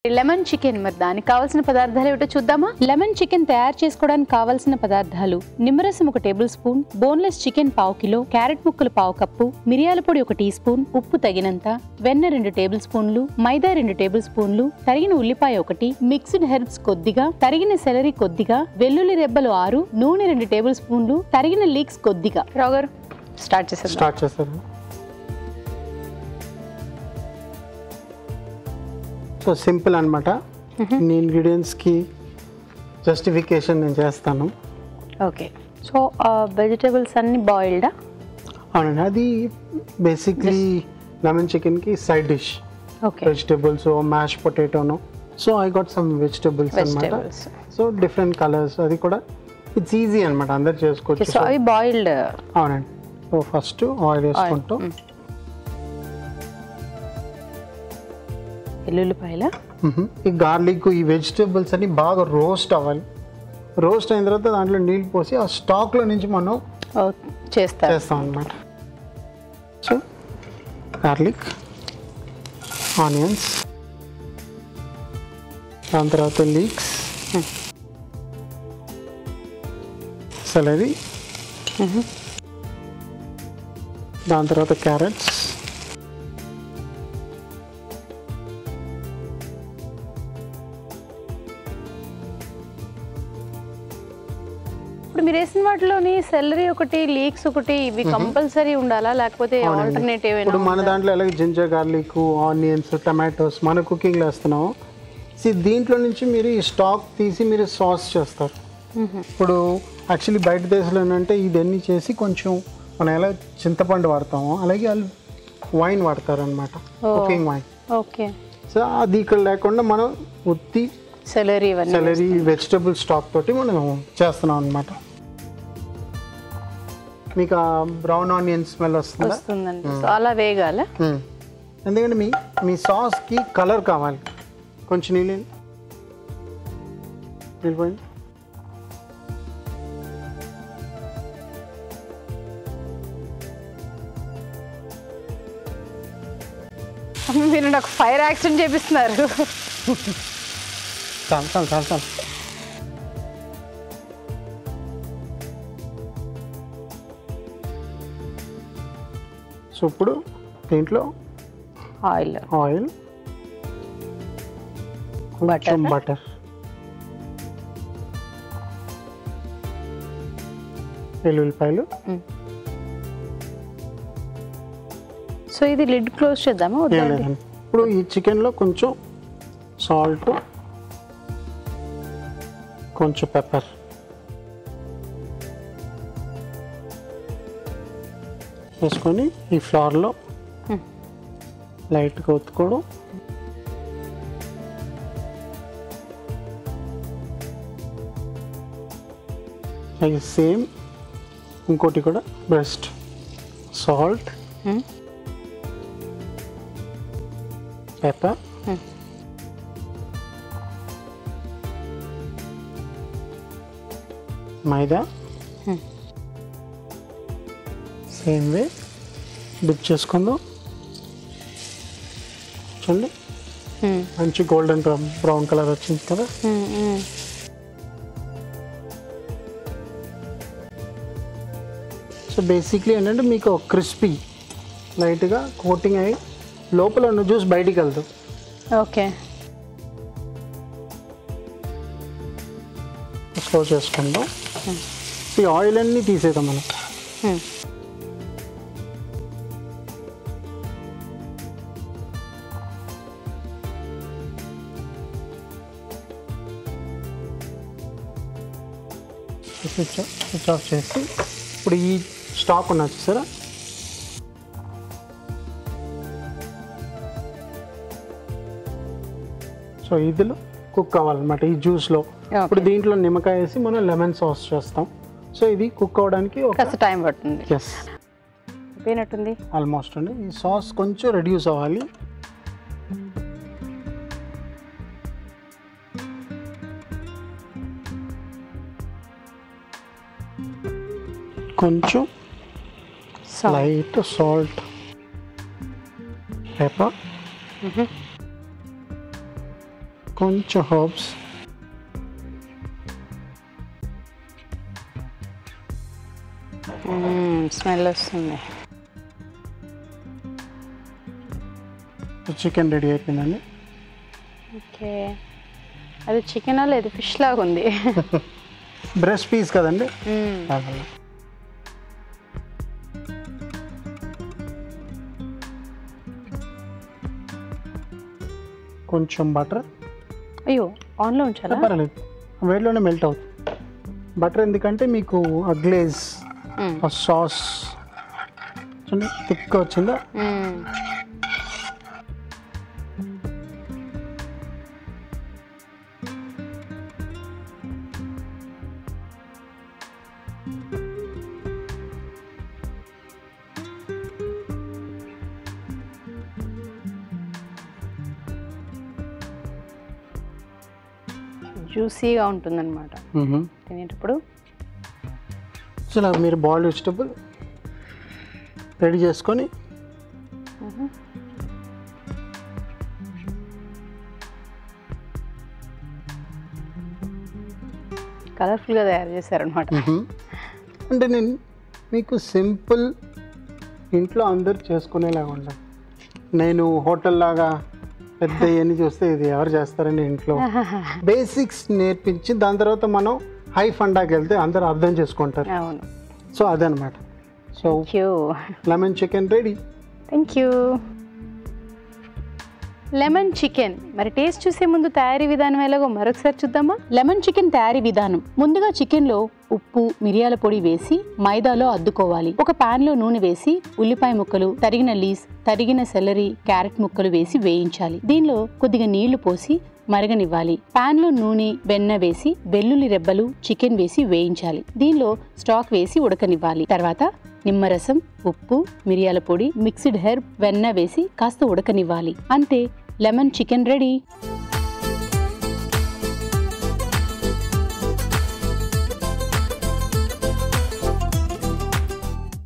Lemon chicken మరి దానికి కావాల్సిన పదార్థాలు ఏమిటో చూద్దామా లెమన్ చికెన్ తయారు చేసుకోవడానికి కావాల్సిన పదార్థాలు నిమ్మరసం ఒక టేబుల్ స్పూన్ బోన్లెస్ చికెన్ పావు కిలో క్యారెట్ ముక్కలు పావు కప్పు మిరియాల పొడి ఒక టీ స్పూన్ ఉప్పు తగినంత వెన్న రెండు టేబుల్ స్పూన్లు మైదా రెండు టేబుల్ స్పూన్లు తరిగిన ఉల్లిపాయ ఒకటి మిక్స్డ్ హెర్బ్స్ కొద్దిగా తరిగిన సెలరీ కొద్దిగా వెల్లుల్లి రెబ్బలు ఆరు నూనె రెండు టేబుల్ స్పూన్లు తరిగిన లీక్స్ కొద్దిగా రావు గారు స్టార్ట్ చేసేద్దాం స్టార్ట్ చేస్తారు సో సింపుల్ అనమాట ఇన్ని ఇంగ్రీడియంట్స్కి జస్టిఫికేషన్ నేను చేస్తాను ఓకే సో వెజిటేబుల్స్ అన్ని బాయిల్డా అవునండి అది బేసిక్లీ లెమన్ చికెన్కి side dish okay vegetables mash పొటాటోను so I got some vegetables అనమాట వెజిటేబుల్స్ సో డిఫరెంట్ కలర్స్ అది కూడా ఇట్స్ ఈజీ అనమాట అందరు చేసుకోవచ్చు సో అవి బాయిల్డ్ అవునండి సో ఫస్ట్ ఆయిల్ వేసుకుంటూ వెల్లుల్లిపాయల మ్మ్. ఈ గార్లిక్ ఈ వెజిటేబుల్స్ అన్ని బాగా రోస్ట్ అవ్వాలి రోస్ట్ అయిన తర్వాత దాంట్లో నీళ్ళు పోసి ఆ స్టాక్లో నుంచి మనం చేస్తారు చేస్తాం అనమాట సో గార్లిక్ ఆనియన్స్ దాని తర్వాత లీక్స్ సెలరీ దాని తర్వాత క్యారెట్స్ ఇప్పుడు మీరు వేసిన వాటిలోని సెలరీ ఒకటి లీక్స్ ఒకటి ఇవి కంపల్సరీ ఉండాలా లేకపోతే ఆల్టర్నేటివ్ ఇప్పుడు మన దాంట్లో ఎలాగ జింజర్ గార్లిక్ ఆనియన్స్ టమాటోస్ మన కుకింగ్లో వేస్తున్నాము సి దీంట్లో నుంచి మీరు ఈ స్టాక్ తీసి మీరు సాస్ చేస్తారు ఇప్పుడు యాక్చువల్లీ బయట దేశంలో ఏంటంటే ఇదన్నీ చేసి కొంచెం మనం ఎలా చింతపండు వాడతామో అలాగే వాళ్ళు వైన్ వాడతారు అనమాట కుకింగ్ వైన్ ఓకే సో అది ఇక్కడ లేకుండా మనం ఉత్తి సెలరీ ఇవన్నీ సెలరీ వెజిటబుల్ స్టాక్ తోటి మనం చేస్తున్నాం అనమాట మీకు ఆ బ్రౌన్ ఆనియన్ స్మెల్ వస్తుందా వస్తుందండి సో అలా వేగాల మ్మ్. ఎందుకంటే మీ మీ సాస్కి కలర్ కావాలి కొంచెం నీళ్ళు వెళ్ళిపోయింది మీరు నాకు ఫైర్ యాక్సిడెంట్ చేపిస్తున్నారు చాలు చాలు చాలు చాలు సో ఇప్పుడు దీంట్లో ఆయిల్ ఆయిల్ Butter. కొంచెం బటర్ వెల్లుల్లిపాయలు సో ఇది లిడ్ క్లోజ్ చేద్దామా ఏం వద్దండి లేదండి ఇప్పుడు ఈ చికెన్లో కొంచెం సాల్ట్ కొంచెం పెప్పర్ వేసుకొని ఈ ఫ్లవర్లో లైట్గా ఒత్తుకోవడం అలాగే సేమ్ ఇంకోటి కూడా breast salt Hmm. Pepper Hmm. Maida Hmm. Same way dip చేసుకుందాం చూడండి మ్మ్. మంచి గోల్డెన్ బ్రౌన్ కలర్ వచ్చింది కదా మ్మ్, మ్మ్. సో బేసిక్లీ ఏంటంటే మీకు క్రిస్పీ లైట్గా కోటింగ్ అయ్యి లోపల ఉన్న జ్యూస్ బయటికి వెళ్తుంది ఓకే స్లో చేసుకుందాం ఈ ఆయిల్ అన్నీ తీసేద్దాం మనం మ్మ్. స్విచ్ స్విచ్ ఆఫ్ చేసి ఇప్పుడు ఈ స్టాక్ ఉన్నది చూసారా సో ఇదిలో కుక్ అవ్వాలన్నమాట ఈ జ్యూస్లో ఇప్పుడు దీంట్లో నిమ్మకాయ వేసి మనం లెమన్ సాస్ చేస్తాం సో ఇది కుక్ అవ్వడానికి ఒక కాస్త టైం పడుతుంది ఎస్ అయిపోయినట్టుంది ఆల్మోస్ట్ అండి ఈ సాస్ కొంచెం రెడ్యూస్ అవ్వాలి కొంచెం సో లైట్ సాల్ట్ పెప్పర్ కొంచెం హర్బ్స్ స్మెల్ వస్తుంది చికెన్ రెడీ అయిపోయిందండి ఓకే అది చికెన్ లేదు ఫిష్ లాగా ఉంది బ్రెస్ట్ పీస్ కదండి మ్మ్. అలా. కొంచెం బటర్ అయ్యో ఆన్లో ఉంచాలా పర్లేదు వేడిలోనే మెల్ట్ అవుతుంది బటర్ ఎందుకంటే మీకు ఆ గ్లేజ్ మ్మ్. ఆ సాస్ చూడండి థిక్గా వచ్చిందా మ్మ్. జ్యూసీగా ఉంటుందన్నమాట మ్మ్. తినేటప్పుడు సో ఇలా మీరు బాయిల్డ్ వెజిటబుల్ రెడీ చేసుకొని కలర్ఫుల్గా తయారు చేశారనమాట మ్మ్. అంటే నేను మీకు సింపుల్ ఇంట్లో అందరు చేసుకునేలాగా ఉండాలి నేను హోటల్ లాగా పెద్ద ఇవన్నీ చూస్తే ఇది ఎవరు చేస్తారని ఇంట్లో బేసిక్స్ నేర్పించి దాని తర్వాత మనం హై ఫండాకి వెళ్తే అందరూ అర్థం చేసుకుంటారు అవును సో అదనమాట సో క్యూ lemon chicken ready thank you lemon chicken మరి టేస్ట్ చూసే ముందు తయారీ విధానం ఎలాగో మరొకసారి చూద్దామా లెమన్ చికెన్ తయారీ విధానం ముందుగా చికెన్ లో ఉప్పు మిరియాల పొడి వేసి మైదాలో అద్దుకోవాలి ఒక పాన్ లో నూనె వేసి ఉల్లిపాయ ముక్కలు తరిగిన లీస్ తరిగిన సెలరీ క్యారెట్ ముక్కలు వేసి వేయించాలి దీనిలో కొద్దిగా నీళ్లు పోసి మరగనివ్వాలి పాన్ లో నూనె వెన్న వేసి వెల్లుల్లి రెబ్బలు చికెన్ వేసి వేయించాలి దీనిలో స్టాక్ వేసి ఉడకనివ్వాలి తర్వాత నిమ్మరసం ఉప్పు మిరియాల పొడి మిక్స్డ్ హెర్బ్ వెన్న వేసి కాస్త ఉడకనివ్వాలి అంతే లెమన్ చికెన్ రెడీ